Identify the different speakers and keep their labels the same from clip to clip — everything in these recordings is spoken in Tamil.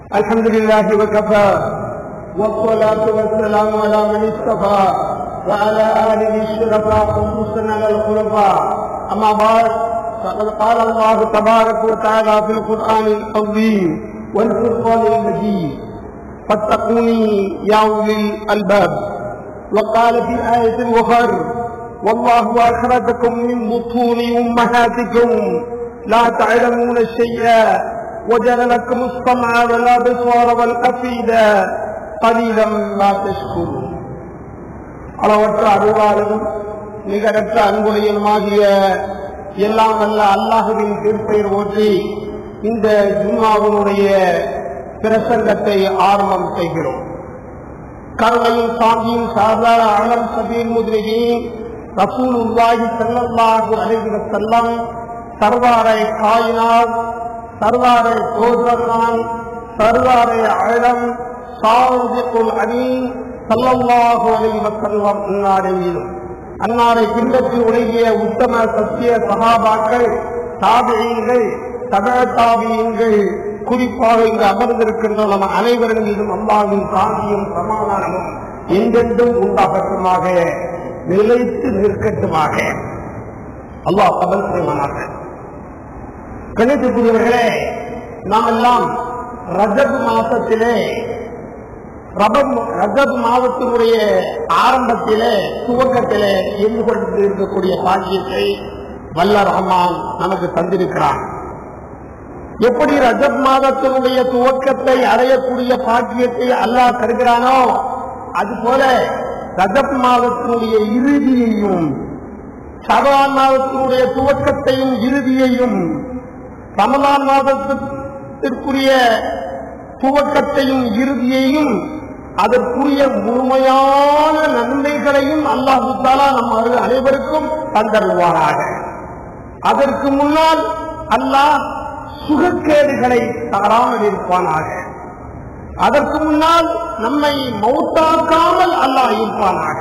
Speaker 1: الحمد لله وكفى والصلاة والسلام على من اصطفى وعلى آله الشرفاء خصوصا على الخلفاء أما بعد فقد قال الله تبارك وتعالى في القرآن العظيم والفرقان المجيد فاتقوني يا أولي الألباب وقال في آية أخرى والله أخرجكم من بطون أمهاتكم لا تعلمون شيئا وجعل لكم السمع والأبصار والأفئدة قليلا ما تشكرون அளவற்ற அருளாலும் நிகரற்ற அன்புடையனுமாகிய எல்லாம் வல்ல அல்லாஹுவின் திருப்பெயர் ஓற்றி இந்த ஜும்மாவினுடைய பிரசங்கத்தை ஆரம்பம் செய்கிறோம் கருணையும் சாந்தியும் சாதாரண அலம் சபீர் முதலியின் ரசூல் உருவாகி செல்லல்லாஹு அலைகிற செல்லம் சர்வாரை காயினால் சர்வாரை கோதரனான் சர்வாரை அழம் சாவுதிக்குள் அணி சல்லல்லாஹு அலைஹி வஸல்லம் அன்னாரையிலும் அன்னாரை பின்பற்றி உலகிய உத்தம சத்திய சகாபாக்கள் தாபியங்கள் தபத்தாபியங்கள் குறிப்பாக இங்கு அமர்ந்திருக்கின்ற நம்ம அனைவரின் மீதும் அல்லாவின் சாந்தியும் சமாதானமும் எங்கென்றும் உண்டாகட்டுமாக நிலைத்து நிற்கட்டுமாக அல்லாஹ் கபல் செய்வானாக கணித்துக்குரியவர்களே நாம் எல்லாம் ரஜப் மாசத்திலே ரபம் ரஜப் மாதத்தினுடைய ஆரம்பத்திலே துவக்கத்திலே இருந்து கொண்டு இருக்கக்கூடிய பாக்கியத்தை வல்ல ரஹ்மான் நமக்கு தந்திருக்கிறான் எப்படி ரஜப் மாதத்தினுடைய துவக்கத்தை அடையக்கூடிய பாக்கியத்தை அல்லாஹ் தருகிறானோ அதுபோல ரஜப் மாதத்தினுடைய இறுதியையும் சபான் மாதத்தினுடைய துவக்கத்தையும் இறுதியையும் ரமலான் மாதத்திற்குரிய துவக்கத்தையும் இறுதியையும் அதற்குரிய முழுமையான நன்மைகளையும் அல்லாஹு தாலா நம் அரு- அனைவருக்கும் தந்தருவாராக அதற்கு முன்னால் அல்லாஹ் சுகக்கேடுகளை தாராமல் இருப்பானாக அதற்கு முன்னால் நம்மை மௌத்தாக்காமல் அல்லாஹ் இருப்பானாக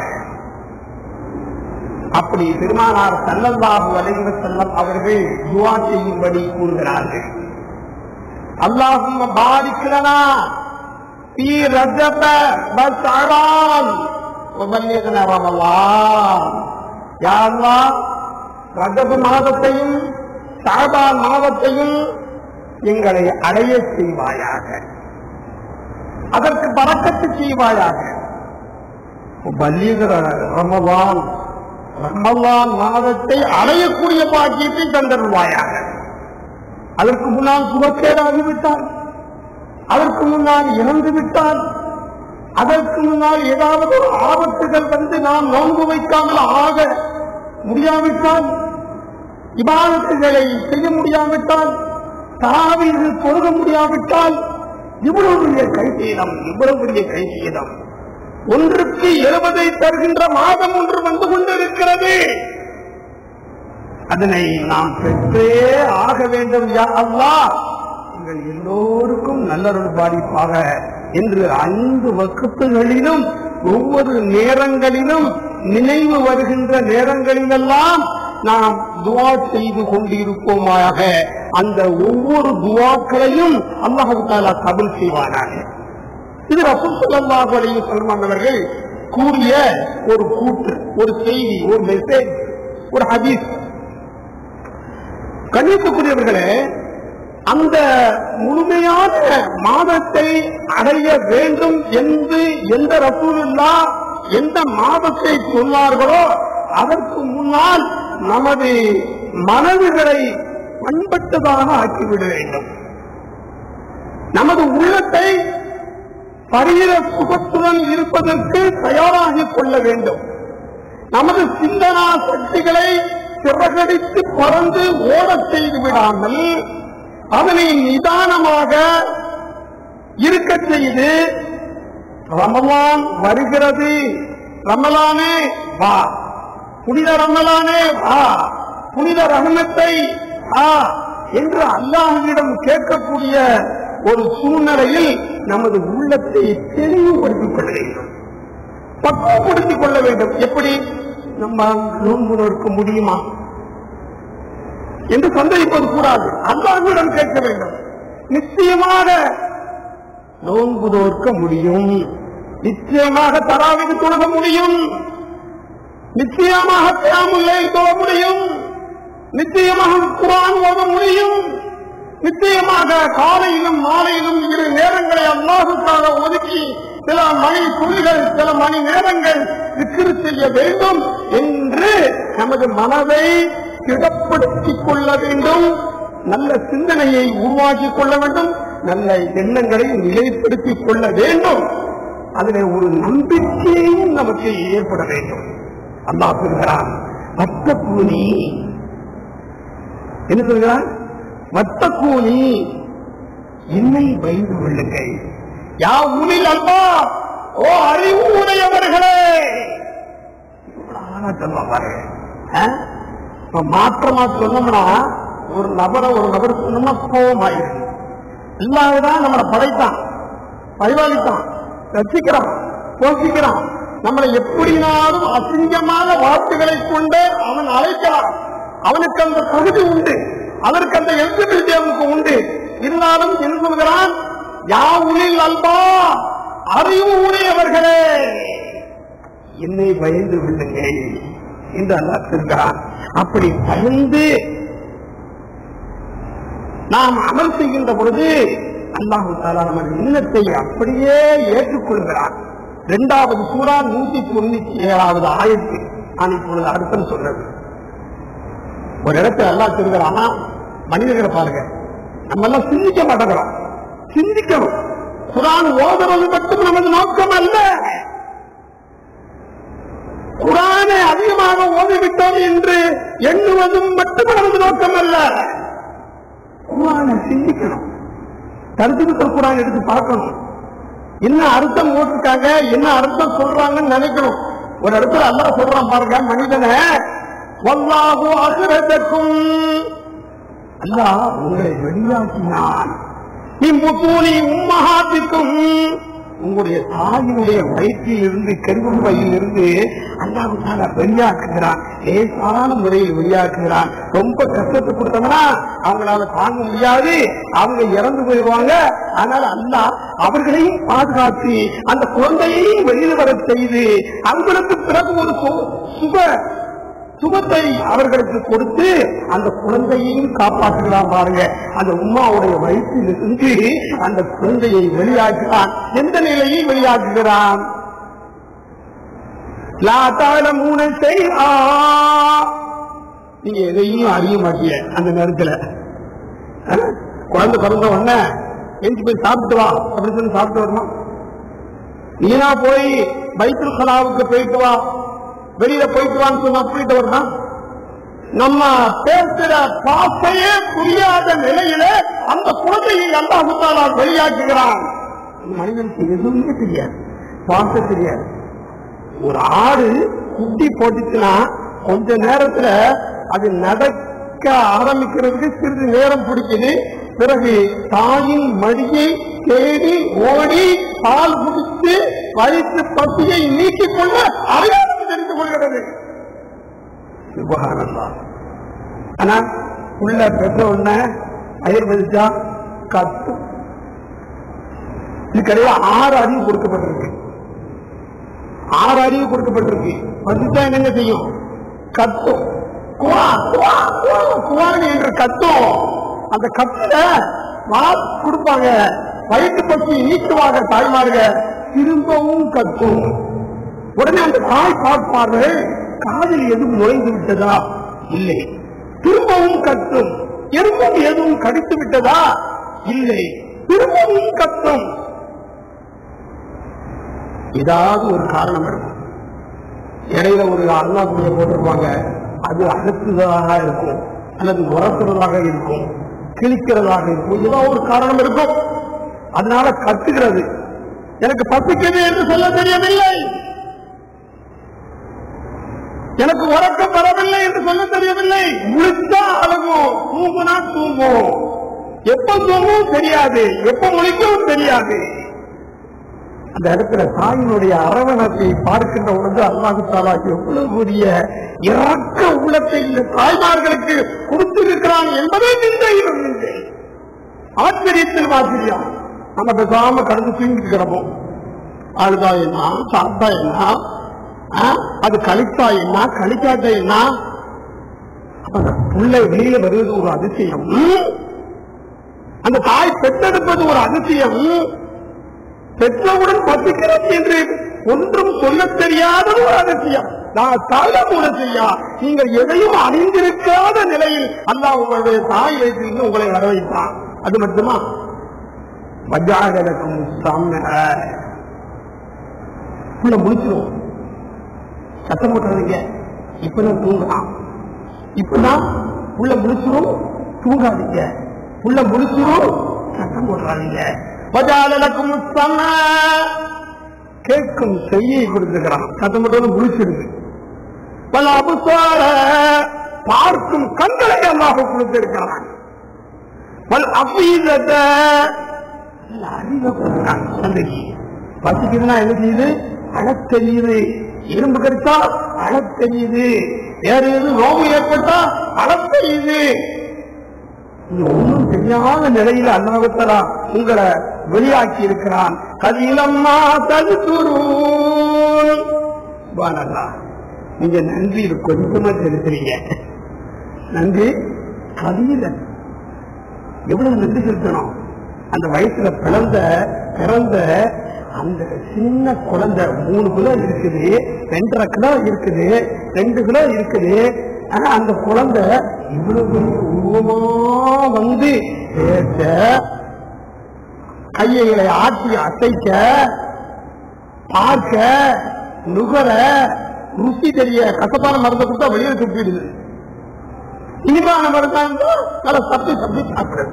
Speaker 1: அப்படி பெருமானார் சல்லல்லாஹு அலைஹி வஸல்லம் அவர்கள் துஆ செய்யும்படி கூறுகிறார்கள் அல்லாஹும்ம பாரிக் லனா في رجب وشعبان وبلغنا رمضان يا الله ரஜப மாதத்தையும் ஷாபான் மாதத்தையும் எங்களை அடைய செய்வாயாக அதற்கு பறக்கத்து செய்வாயாக பல்லிகர ரமவான் ரமவான் மாதத்தை அடையக்கூடிய பாக்கியத்தை தந்தருவாயாக அதற்கு முன்னால் சுகக்கேடாகிவிட்டால் அதற்கு முன்னால் இறந்து விட்டால் அதற்கு முன்னால் ஏதாவது ஒரு ஆபத்துகள் வந்து நாம் நோன்பு வைக்காமல் ஆக முடியாவிட்டால் இபாதத்துகளை செய்ய முடியாவிட்டால் தாவீதில் பொருக முடியாவிட்டால் இவ்வளவு பெரிய கைசீதம் இவ்வளவு பெரிய கைசீதம் ஒன்றுக்கு எழுபதை தருகின்ற மாதம் ஒன்று வந்து கொண்டிருக்கிறது அதனை நாம் பெற்றே ஆக வேண்டும் யா அல்லாஹ் எங்கள் எல்லோருக்கும் நல்லருள் பாதிப்பாக என்று ஐந்து வகுப்புகளிலும் ஒவ்வொரு நேரங்களிலும் நினைவு வருகின்ற நேரங்களிலெல்லாம் நாம் துவா செய்து கொண்டிருப்போமாக அந்த ஒவ்வொரு துவாக்களையும் அல்லாஹு தாலா கபுல் செய்வானாக இது ரசூல் ஸல்லல்லாஹு அலைஹி வஸல்லம் அவர்கள் கூறிய ஒரு கூற்று ஒரு செய்தி ஒரு மெசேஜ் ஒரு ஹதீஸ் கண்ணியத்துக்குரியவர்களே அந்த முழுமையான மாதத்தை அடைய வேண்டும் என்று எந்த ரசூலுல்லா எந்த மாதத்தை சொன்னார்களோ அதற்கு முன்னால் நமது மனதுகளை பண்பட்டதாக ஆக்கிவிட வேண்டும் நமது உள்ளத்தை பரிகிற சுகத்துடன் இருப்பதற்கு தயாராகிக் கொள்ள வேண்டும் நமது சிந்தனா சக்திகளை சிறகடித்து பறந்து ஓடச் செய்து விடாமல் அதனை நிதானமாக இருக்க செய்து ரமலான் வருகிறது ரமலானே வா புனித ரமலானே வா புனித ரஹமத்தை வா என்று அல்லாஹ்விடம் கேட்கக்கூடிய ஒரு சூழ்நிலையில் நமது உள்ளத்தை தெளிவுபடுத்திக் கொள்ள வேண்டும் பக்குவப்படுத்திக் கொள்ள வேண்டும் எப்படி நம்ம நோன்பு நோக்க முடியுமா என்று சந்தேகிப்பது கூடாது அல்லாஹ்விடம் கேட்க வேண்டும் நிச்சயமாக நோன்பு நோக்க முடியும் நிச்சயமாக தராவிக்கு தொழுக முடியும் நிச்சயமாக கியாமுல்லை தொழ முடியும் நிச்சயமாக குரான் ஓத முடியும் நிச்சயமாக காலையிலும் மாலையிலும் இரு நேரங்களை அல்லாஹுக்காக ஒதுக்கி சில மணி துளிகள் சில மணி நேரங்கள் விக்கிரு செய்ய வேண்டும் என்று நமது மனதை திடப்படுத்திக் கொள்ள வேண்டும் நல்ல சிந்தனையை உருவாக்கிக் கொள்ள வேண்டும் நல்ல எண்ணங்களை நிலைப்படுத்திக் கொள்ள வேண்டும் அதில் ஒரு நம்பிக்கையும் நமக்கு ஏற்பட வேண்டும் அல்லாஹ் சொல்கிறான் வட்ட கூலி என்ன சொல்கிறான் வட்ட கூலி என்னை பயந்து கொள்ளுங்கள் யா உனில் அல்லா ஓ அறிவு உடையவர்களே இவ்வளவு அழகா சொல்லுவான் பாருங்க ஆ? இப்ப மாற்றமா சொன்னோம்னா ஒரு நபரை ஒரு நபர் சொன்னோம்னா கோபம் ஆயிடுது இல்லாததான் நம்மளை படைத்தான் பரிபாலித்தான் ரசிக்கிறான் போஷிக்கிறான் நம்மளை எப்படினாலும் அசிங்கமான வார்த்தைகளை கொண்டு அவன் அழைக்கலாம் அவனுக்கு அந்த தகுதி உண்டு அதற்கு அந்த எலிஜிபிலிட்டி அவனுக்கு உண்டு இருந்தாலும் என்ன சொல்கிறான் யா உனில் அல்பா அறிவு உடையவர்களே என்னை பயந்து விடுங்கள் என்று அல்லாஹ் சொல்கிறான் அப்படி பயந்து நாம் அமல் செய்கின்ற பொழுது அல்லாஹு தாலா நமது எண்ணத்தை அப்படியே ஏற்றுக்கொள்கிறான் இரண்டாவது சூறா நூத்தி தொண்ணூத்தி ஏழாவது ஆயிரத்தி நான் இப்பொழுது அர்த்தம் சொன்னது ஒரு இடத்துல அல்லாஹ் சொல்கிறான் மனிதர்களை பாருங்க நம்ம எல்லாம் சிந்திக்க மாட்டேங்கிறோம் சிந்திக்கணும் குரான் ஓதுறது மட்டும் நமது நோக்கம் அல்ல குரானை அதிகமாக ஓதிவிட்டோம் என்று எண்ணுவதும் மட்டும் நமது நோக்கம் அல்ல குரானை சிந்திக்கணும் கருத்து குரான் எடுத்து பார்க்கணும் என்ன அர்த்தம் ஓட்டுருக்காங்க என்ன அர்த்தம் சொல்றாங்கன்னு நினைக்கணும் ஒரு இடத்துல அல்லாஹ் சொல்றான் பாருங்க மனிதனை வல்லாஹு அசுரதற்கும் அல்லாஹ் உங்களை வெளியாக்கினான் இம்முத்தூணி உம்மகாத்திற்கும் உங்களுடைய தாயினுடைய வயிற்றில் இருந்து கருவம்பையில் இருந்து அல்லாஹு தாலா வெளியாக்குகிறான் லேசான முறையில் வெளியாக்குகிறான் ரொம்ப கஷ்டத்தை கொடுத்தோம்னா அவங்களால தாங்க முடியாது அவங்க இறந்து போயிடுவாங்க அதனால அல்லாஹ் அவர்களையும் பாதுகாத்து அந்த குழந்தையையும் வெளியில் வர செய்து அவங்களுக்கு பிறகு ஒரு சு- சுக சுகத்தை அவர்களுக்கு கொடுத்து அந்த குழந்தையையும் காப்பாற்றுகிறான் பாருங்க அந்த உம்மாவுடைய வயிற்றில் இருந்து அந்த குழந்தையை வெளியாக்குகிறான் எந்த நிலையில் வெளியாக்குகிறான் லா தாழமூன செய்யா நீங்க எதையும் அறிய மாட்டீங்க அந்த நேரத்துல அஹ், குழந்தை பிறந்த உடனே எஞ்சி போய் சாப்பிட்டு வா அப்படின்னு சொல்லி சாப்பிட்டு வரணும் நீனா போய் பைத்துல் கலாவுக்கு போயிட்டு வா வெளியில போயிட்டு வான்னு சொன்னா போயிட்டு வரணும் நம்ம பேசுற பாசையே புரியாத நிலையில அந்த குழந்தையை அல்லாஹு தாலா வெளியாக்குகிறான் மனிதனுக்கு எதுவுமே தெரியாது பாச தெரியாது ஒரு ஆடு குட்டி போட்டுச்சுன்னா கொஞ்ச நேரத்துல அது நடக்க ஆரம்பிக்கிறதுக்கு சிறிது நேரம் பிடிக்குது பிறகு தாயின் மடியை தேடி ஓடி பால் குடித்து வயிற்று பசியை நீக்கிக் கொள்ள அடையாளம் தெரிந்து கொள்கிறது சுபஹானல்லாஹ். ஆனா உள்ள பெற்ற உடனே ஆயுர்வேதிச்சா கத்து இதுக்கடையில ஆறு அறிவு கொடுக்கப்பட்டிருக்கு ஆறு அறிவு கொடுக்கப்பட்டிருக்கு வந்துட்டா என்னங்க செய்யும் கத்தும் குவா, குவா, குவா, குவான்னு என்று கத்தும் அந்த கத்துல வாத் கொடுப்பாங்க வயிற்று பசி நீக்குவாங்க தாய்மார்க திரும்பவும் கத்தும் உடனே அந்த தாய் பார்ப்பார்கள் காதில் எதுவும் நுழைந்து விட்டதா இல்லை திரும்பவும் கத்தும் எறும்பும் எதுவும் கடித்து விட்டதா இல்லை திரும்பவும் கத்தும் ஏதாவது ஒரு காரணம் இருக்கும் இடையில ஒரு அருணாக்குடிய போட்டிருப்பாங்க அது அகற்றுவதாக இருக்கும் அல்லது உரத்துறதாக இருக்கும் கிழிக்கிறதாக இருக்கும் ஏதோ ஒரு காரணம் இருக்கும் அதனால கத்துகிறது எனக்கு பசிக்குது என்று சொல்ல தெரியவில்லை எனக்கு உறக்கம் வரவில்லை என்று சொல்ல தெரியவில்லை முழிச்சா அழகும் தூங்குனா தூங்கும் எப்ப தூங்கும் தெரியாது எப்ப முழிக்கவும் தெரியாது அந்த இடத்துல தாயினுடைய அரவணத்தை பார்க்கின்ற பொழுது அல்லாஹு தாலா எவ்வளவு பெரிய இறக்க உள்ளத்தை இந்த தாய்மார்களுக்கு கொடுத்திருக்கிறான் என்பதே நிந்தையிலும் நிந்தை ஆச்சரியத்தில் ஆச்சரியம் நம்ம பேசாம கடந்து தூங்கிட்டு கிடப்போம் அழுதா என்ன சாப்பிட்டா என்ன ஆ? அது கழித்தா என்ன கழிக்காட்ட என்ன அப்ப அந்த பிள்ளை வெளியில வருவது ஒரு அதிசயம் அந்த தாய் பெற்றெடுப்பது ஒரு அதிசயம் பெற்றவுடன் பசிக்கிறது என்று ஒன்றும் சொல்லத் தெரியாத ஒரு அதிசயம் நான் தளமுட செய்யா நீங்கள் எதையும் அறிந்திருக்காத நிலையில் அல்லாஹ் உங்களுடைய தாய் வைத்திருந்து உங்களை வர வைத்தான் அது மட்டுமா வஜாகலக்கும் சம்ம உள்ள முடிச்சிடும் சத்தம் போட்டுறதுங்க இப்பதான் தூங்கலாம் இப்பதான் உள்ள முடிச்சிடும் தூங்காதீங்க உள்ள முடிச்சிடும் சத்தம் போட்டுறாதீங்க வஜாலலக்கும் சம்ம கேட்கும் செய்யை கொடுத்துக்கிறான் சத்தம் போட்டு முடிச்சிடுது பல அபுசார பார்க்கும் கண்களை அல்லாஹ் கொடுத்திருக்கிறான் பல அபீதத்தை நல்ல அறிவை கொடுக்கிறான் தந்தைக்கு பசிக்குதுன்னா என்ன செய்யுது அழத் தெரியுது இரும்பு கடித்தா அழத் தெரியுது வேற எதுவும் நோவு ஏற்பட்டா அழத் தெரியுது நீ ஒன்றும் தெரியாத நிலையில அல்லாஹத்தலா உங்களை வெளியாக்கி இருக்கிறான் கதிலம்மா தகுத்துருன் நீங்க நன்றி இது கொஞ்சமா செலுத்துறீங்க நன்றி கதிலன் எவ்வளவு நன்றி செலுத்தணும் அந்த வயசுல பிறந்த பிறந்த அந்த சின்ன குழந்தை மூணு கிலோ இருக்குது ரெண்டரை கிலோ இருக்குது ரெண்டு கிலோ இருக்குது ஆனா அந்த குழந்தை இவ்வளவு பெரிய உருவமா வந்து பேச கையைகளை ஆட்டி அசைக்க பார்க்க நுகர ருசி தெரிய கசப்பான மருந்தை கொடுத்தா வெளியே துப்பிடுது இனிப்பான மருந்தா இருந்தா நல்லா சப்பி சப்பி சாப்பிடுறது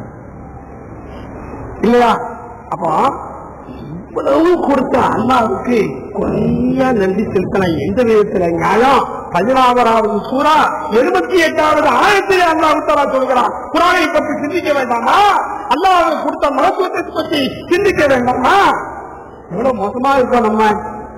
Speaker 1: இல்லையா அப்போ இவ்வளவு கொடுத்த அண்ணாவுக்கு கொஞ்சம் நன்றி செலுத்தலாம் எந்த விதத்துல நியாயம் பதினாறாவது சூறா எழுபத்தி எட்டாவது ஆயிரத்திலே அல்லாஹ் சொல்கிறான் குரானை பற்றி சிந்திக்க வேண்டாமா அல்லாஹ் கொடுத்த மகத்துவத்தை பற்றி சிந்திக்க வேண்டாமா எவ்வளவு மோசமா இருக்கோம் நம்ம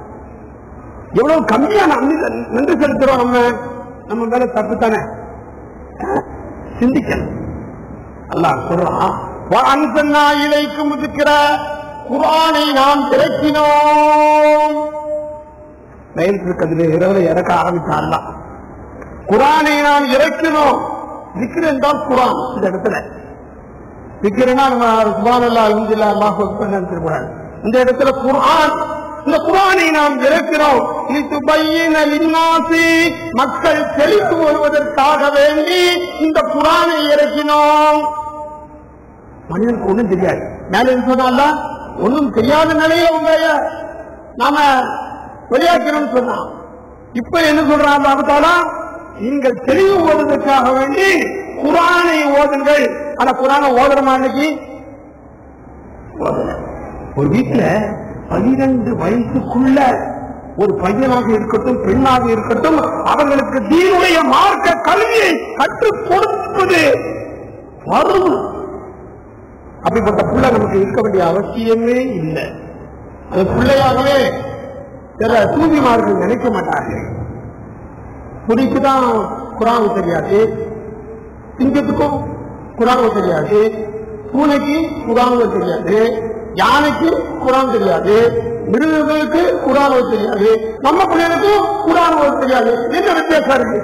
Speaker 1: எவ்வளவு கம்மியா நன்றி நன்றி செலுத்துறோம் நம்ம நம்ம மேல தப்பு தானே சிந்திக்கணும் அல்லாஹ் சொல்றான் அன்சன்னா இலைக்கும் இருக்கிற குரானை நாம் இறக்கினோம் லைலத்துல் கதிர இரவுல இறக்க ஆரம்பிச்சான்ல குரானை நாம் இறக்கினோம் திக்ர் என்றால் குரான் இந்த இடத்துல திக்ருனா நம்ம சுபான் அல்லா அலமதுல்லா அல்லாஹ் நினைச்சிருக்கூடாது இந்த இடத்துல குரான் இந்த குரானை நாம் இறக்கிறோம் இது பையின லின்னாசி மக்கள் தெளித்து வருவதற்காக வேண்டி இந்த குரானை இறக்கினோம் மனிதனுக்கு ஒண்ணும் தெரியாது மேல சொன்னால ஒண்ணும் தெரியாத நிலையில உங்களைய நாம வெளியாக்கணும்னு சொன்னான் இப்ப என்ன சொல்றாங்க அவத்தாலா நீங்கள் தெளிவு ஓதுவதற்காக வேண்டி குரானை ஓதுங்கள் ஆனா குரானை ஓதுறமா இன்னைக்கு ஓதல. ஒரு வீட்டுல பனிரெண்டு வயசுக்குள்ள ஒரு பையனாக இருக்கட்டும் பெண்ணாக இருக்கட்டும் அவர்களுக்கு தீனுடைய மார்க்க கல்வியை கற்றுக் கொடுப்பது வரும் அப்படிப்பட்ட பிள்ளை நமக்கு இருக்க வேண்டிய அவசியமே இல்லை அது பிள்ளையாகவே சில தூதிமார்கள் நினைக்க மாட்டார்கள் புலிக்கு தான் குரான் தெரியாது சிங்கத்துக்கும் குரான் தெரியாது பூனைக்கு குரான் தெரியாது யானைக்கு குரான் தெரியாது மிருகங்களுக்கு குரான் தெரியாது நம்ம பிள்ளைகளுக்கும் குரான் தெரியாது என்ன வித்தியாசம் இருக்கு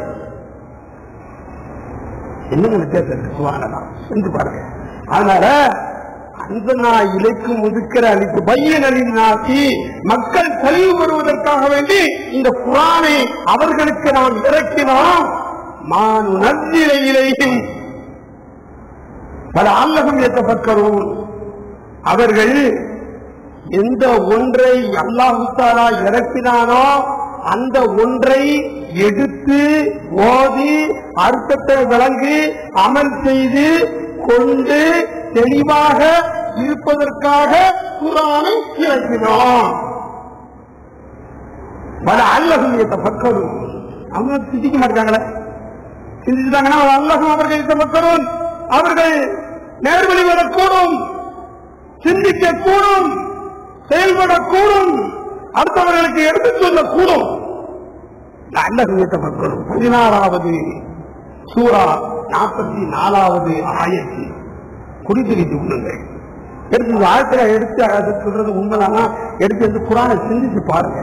Speaker 1: என்ன வித்தியாசம் இருக்கு சுவானதான் செஞ்சு பாருங்க அதனால அந்த நான் இலைக்கும் முதுக்கிற அளித்து பையன் அலினாசி மக்கள் தெளிவு பெறுவதற்காக வேண்டி இந்த குரானை அவர்களுக்கு நாம் இறக்கினோம் மானு நன்றிலை இலையும் பல அல்லகம் ஏற்றப்பட்டரும் அவர்கள் எந்த ஒன்றை அல்லாஹுத்தாரா இறக்கினானோ அந்த ஒன்றை எடுத்து ஓதி அர்த்தத்தை விளங்கி அமல் செய்து கொண்டு தெளிவாக இருப்பதற்காக குரானை இறக்கினோம் பல அல்லகம் ஏற்றப்பட்டரும் அவங்க சிந்திக்க மாட்டாங்களே சிந்திச்சுட்டாங்கன்னா அல்லகம் அவர்கள் ஏற்றப்பட்டரும் அவர்கள் நேர்வழி வரக்கூடும் சிந்திக்கக்கூடும் செயல்படக்கூடும் அடுத்தவர்களுக்கு எடுத்துச் சொல்லக்கூடும் நல்ல மக்களும் பதினாறாவது சூரா நாற்பத்தி நாலாவது ஆயத்தில் குறித்து வைத்துக் கொள்ளுங்கள் எடுத்து இந்த ஆயத்துல எடுத்து அதை சொல்றது உண்மைதானா எடுத்து வந்து குரானை சிந்திச்சு பாருங்க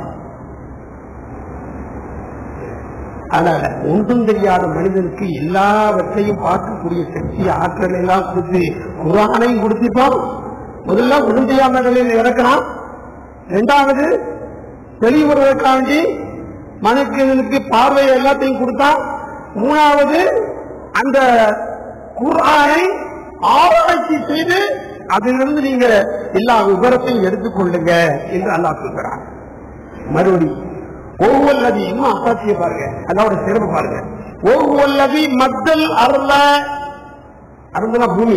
Speaker 1: அதனால ஒன்றும் தெரியாத மனிதனுக்கு எல்லாவற்றையும் பார்க்கக்கூடிய சக்தி ஆற்றல் எல்லாம் கொடுத்து குரானையும் கொடுத்துட்டோம் முதல்ல ஒன்றும் தெரியாத நிலையில் இறக்கலாம் இரண்டாவது தெளிவுறுவதற்காண்டி மனுக்கு பார்வை எல்லாத்தையும் கொடுத்தா மூணாவது அந்த குரானை ஆராய்ச்சி செய்து அதிலிருந்து நீங்க எல்லா விவரத்தையும் எடுத்துக்கொள்ளுங்க என்று அல்லாஹ் சொல்கிறார் மறுபடி ஒவ்வொல்லதி இன்னும் அசாத்திய பாருங்க அதோட சிறப்பு பாருங்க ஒவ்வொல்லதி மக்கள் அருள அருந்தனா பூமி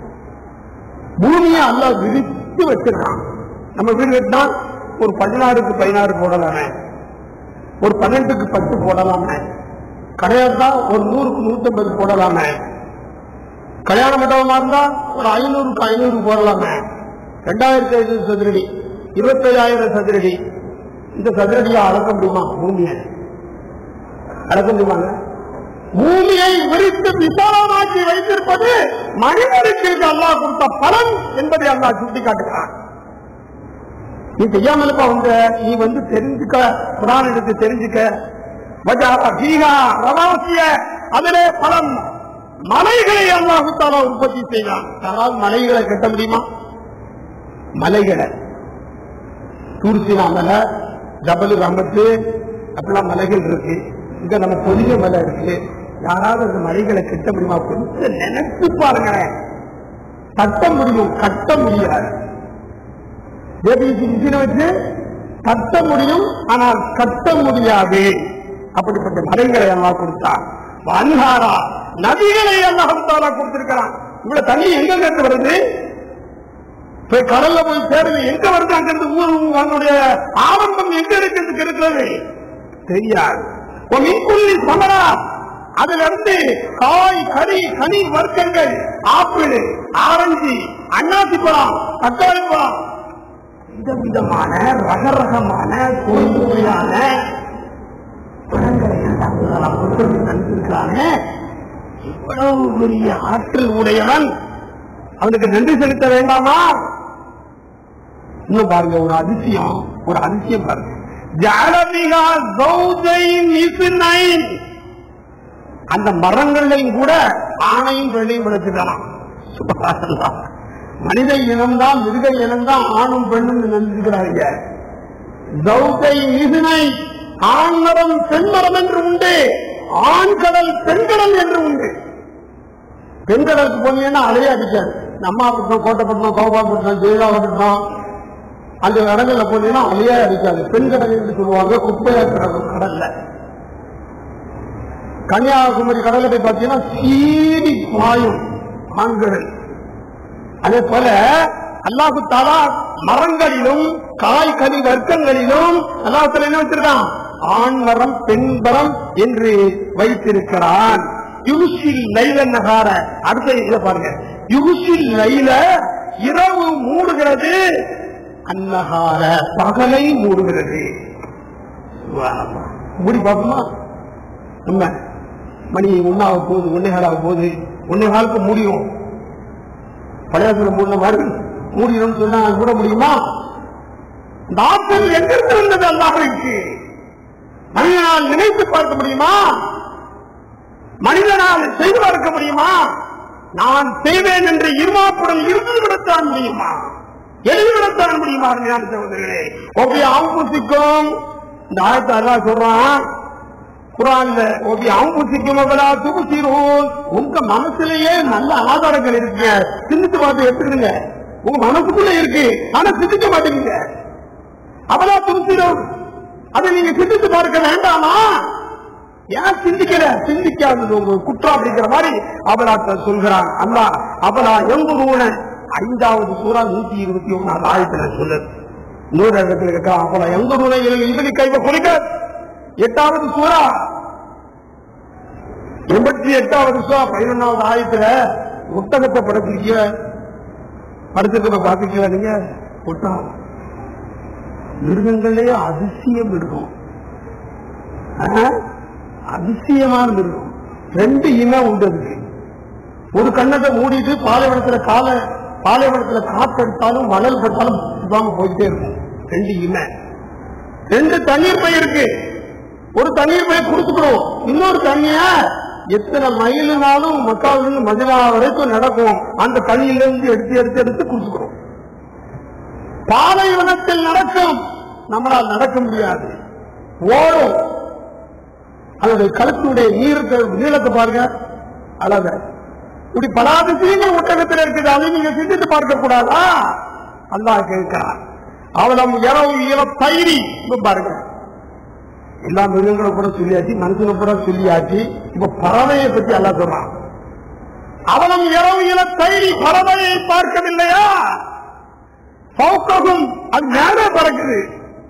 Speaker 1: பூமியை அல்லாஹ் விரித்து வச்சிருக்கான் நம்ம வீடு கட்டினா ஒரு பதினாறுக்கு பதினாறு போடலாமே ஒரு பன்னெண்டுக்கு பத்து போடலாமே கிடையாதுதா ஒரு நூறுக்கு நூத்தம்பது போடலாமே கல்யாண மண்டபமா இருந்தா ஒரு ஐநூறுக்கு ஐநூறு போடலாமே ரெண்டாயிரத்தி ஐநூறு சதுரடி இருபத்தையாயிரம் சதுரடி இந்த சதுரடியை அளக்க முடியுமா பூமியை அளக்க முடியுமாங்க பூமியை விரித்து விசாலமாக்கி வைத்திருப்பது மனிதனுக்கு இது அல்லாஹ் கொடுத்த பலன் என்பதை அல்லாஹ் சுட்டிக்காட்டுகிறான் நீ செய்யாமல் இருப்பா உங்க நீ வந்து தெரிஞ்சுக்க குரான் எடுத்து தெரிஞ்சுக்க வஜாரா பீகா ரவாசிய அதிலே பலம் மலைகளை அல்லாஹுத்தாலா உற்பத்தி செய்தான் யாராவது மலைகளை கட்ட முடியுமா மலைகளை தூர்சினா மலை ஜபலு ரமத்து அப்படிலாம் மலைகள் இருக்கு இங்க நம்ம பொதிய மலை இருக்கு யாராவது அந்த மலைகளை கட்ட முடியுமா கொஞ்சம் நினைச்சு பாருங்களேன் கட்ட முடியும் கட்ட முடியாது ஏபிசி மிஷினை வச்சு கட்ட முடியும் ஆனால் கட்ட முடியாது அப்படிப்பட்ட மலைகளை எல்லாம் கொடுத்தான் அன்ஹாரா நதிகளை எல்லாம் கொடுத்திருக்கிறான் இவ்வளவு தண்ணி எங்க இருந்து வருது போய் கடல்ல போய் சேருது எங்க வருது அங்கிருந்து ஊர் அதனுடைய ஆரம்பம் எங்க இருக்கிறதுக்கு இருக்கிறது தெரியாது ஒரு மின்குள்ளி சமரா அதுல இருந்து காய் கறி கனி வர்க்கங்கள் ஆப்பிள் ஆரஞ்சு அண்ணாசி பழம் தக்காளி பழம் விதவிதமான ரகரகமான சுவையான பழங்களை எல்லாம் கொண்டு வந்து தந்திருக்கிறானே இவ்வளவு பெரிய ஆற்றல் உடையவன் அவனுக்கு நன்றி செலுத்த வேண்டாமா இன்னும் பாருங்க ஒரு அதிசயம் ஒரு அதிசயம் பாருங்க ஜாலமிகா ஜௌஜைன் இஸ்னைன். அந்த மரங்களையும் கூட ஆணையும் பெண்ணையும் விளக்குதான் மனித இனம்தான் மிருக இனம்தான் ஆணும் பெண்ணும் நினைச்சுக்கிறாங்க ஜௌஜை இசுனை ஆண் மரம் பெண் மரம் என்று உண்டு ஆண் கடல் பெண்கடல் என்று உண்டு பெண்களுக்கு போனீங்கன்னா அலையே அடிக்காது நம்மாப்பட்டினம் கோட்டைப்பட்டினம் கோபாலப்பட்டினம் ஜெயலாபட்டினம் அந்த இடங்கள்ல போனீங்கன்னா அலையே அடிக்காது பெண்கடல் என்று சொல்லுவாங்க குப்பையா கிடக்கும் கடல்ல கன்னியாகுமரி கடல்ல போய் பார்த்தீங்கன்னா சீடி பாயும் ஆண்கள் அதே போல அல்லாஹு தாலா மரங்களிலும் காய் கனி வர்க்கங்களிலும் அல்லாஹ் என்ன வச்சிருக்கான் ஆண் மரம் பெண் மரம் என்று வைத்திருக்கிறான் யுகுசில் லைல நகார அடுத்த இத பாருங்க யுகுசில் லைல இரவு மூடுகிறது அன்னகார பகலை மூடுகிறது சுப்ஹானல்லாஹ். மூடி பார்ப்போமா நம்ம மணி ஒன்னாக போகுது ஒன்னே காலாக போகுது ஒன்னே காலுக்கு முடியும் பழையாத்துல மூடின மாதிரி மூடிடும் சொன்னா மூட முடியுமா இந்த ஆற்றல் எங்கிருந்து வந்தது அல்லாஹ்வுக்கு மனிதனால் நினைத்து பார்க்க முடியுமா மனிதனால் செய்து பார்க்க முடியுமா நான் செய்வேன் என்று இருமாப்புடன் இருந்து விடத்தான் முடியுமா எழுதி விடத்தான் முடியுமா அருமையான சகோதரர்களே ஒவ்வொரு ஆம்பூசிக்கும் இந்த ஆயத்தை அல்லாஹ் சொல்றான் குரான்ல ஒபி அம்புசிக்கும் அவளா துபுசிரும் உங்க மனசுலயே நல்ல ஆதாரங்கள் இருக்கு சிந்திச்சு பார்த்து எடுத்துக்கிடுங்க உங்க மனசுக்குள்ள இருக்கு ஆனா சிந்திக்க மாட்டேங்குங்க அவளா துபுசிரும் அதை நீங்க சிந்திச்சு பார்க்க வேண்டாமா ஏன் சிந்திக்கல சிந்திக்காதது உங்க குற்றம் அப்படிங்கிற மாதிரி அவலாட்ட சொல்கிறான் அல்லா அவலா எங்குருவன ஐந்தாவது சூறா நூத்தி இருபத்தி ஒன்னாவது ஆயத்துல சொல்லு நூறு இடத்துல இருக்கா அவலா எங்குருவன இதுக்கு கைவ குறிக்க எட்டாவது சூறா எண்பத்தி எட்டாவது சூறா பதினொன்னாவது ஆயத்துல ஒட்டகத்தை படைச்சிருக்கிய படைச்சிருக்க பாத்துக்கல நீங்க ஒட்டகம் மிருகங்களே அதிசயம் மிருகம் ஆ? அதிசயமான மிருகம் ரெண்டு இனம் உண்டு அதுக்கு ஒரு கண்ணத்தை மூடிட்டு பாலைவனத்துல காலை பாலைவனத்துல காத்தெடுத்தாலும் மணல் பட்டாலும் சுத்தாம போயிட்டே இருக்கும் ரெண்டு இமை ரெண்டு தண்ணீர் பை இருக்கு ஒரு தண்ணீர் பை கொடுத்துக்கிறோம் இன்னொரு தண்ணிய எத்தனை மைலுனாலும் மக்காவிலிருந்து மதினா வரைக்கும் நடக்கும் அந்த தண்ணியில இருந்து எடுத்து எடுத்து எடுத்து கொடுத்துக்கிறோம் பாலைவனத்தில் நடக்கும் நம்மளால் நடக்க முடியாது ஓடும் அதனுடைய கழுத்துடைய நீரத்தை நீளத்தை பாருங்க அழக இப்படி பலாது தீங்கு ஒட்டகத்தில் இருக்குது அதை நீங்க சிந்தித்து பார்க்க கூடாதா அல்லாஹ் கேட்கிறார் அவலம் இரவு இள பயிரி இப்ப பாருங்க எல்லா மிருகங்களும் கூட சொல்லியாச்சு மனுஷனை கூட சொல்லியாச்சு இப்ப பறவையை பத்தி அல்லா சொல்றான் அவலம் இரவு இள பயிரி பறவையை பார்க்கவில்லையா பௌக்ககும் அது மேலே பறக்குது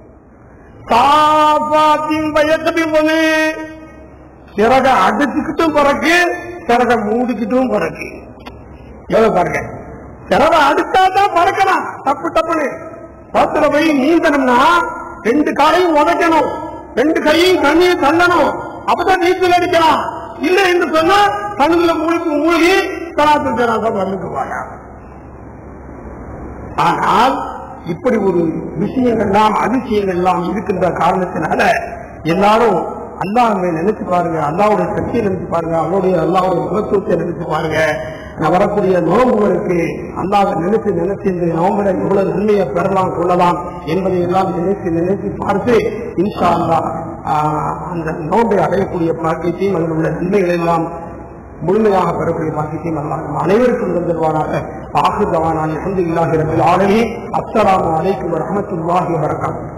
Speaker 1: சாபாத்தின் பயக்கபி ஒண்ணு சிறக அடிச்சுக்கிட்டும் பறக்கு சிறக மூடிக்கிட்டும் பறக்கு எவ்வளவு பாருங்க சிறக அடிச்சா தான் பறக்கலாம் தப்பு தப்புன்னு பத்துல போய் நீந்தணும்னா ரெண்டு காலையும் உதைக்கணும் ரெண்டு கையும் தண்ணியை தள்ளணும் அப்பதான் நீச்சல் அடிக்கலாம் இல்லை என்று சொன்னா தண்ணில மூழ்கி மூழ்கி கலாத்து ஜனாதான் வந்துக்குவாங்க ஆனால் இப்படி ஒரு விஷயங்கள்லாம் அதிசயங்கள்லாம் இருக்கின்ற காரணத்தினால எல்லாரும் அல்லாஹ்வை நினைச்சு பாருங்க அல்லாவுடைய சக்தியை நினைச்சு பாருங்க அவருடைய அல்லாவுடைய முகத்துவத்தை நினைச்சு பாருங்க நான் வரக்கூடிய நோன்புகளுக்கு அல்லாஹ் நினைச்சு நினைச்சு இந்த நோம்புல இவ்வளவு நன்மையை பெறலாம் கொள்ளலாம் என்பதை எல்லாம் நினைத்து நினைத்து பார்த்து இன்ஷா அல்லாஹ் ஆஹ், அந்த நோன்பை அடையக்கூடிய பாக்கியத்தையும் அதில் உள்ள நன்மைகள் எல்லாம் முழுமையாக பெறக்கூடிய பாக்கியத்தையும் அல்லாஹ் நம் அனைவருக்கும் தந்துடுவாராக ஆகுதவானான் அஹமது இல்லாஹி ரபில் ஆலமி அஸ்ஸலாமு அலைக்கும் வரஹமத்துல்லாஹி வபரகாத்துஹு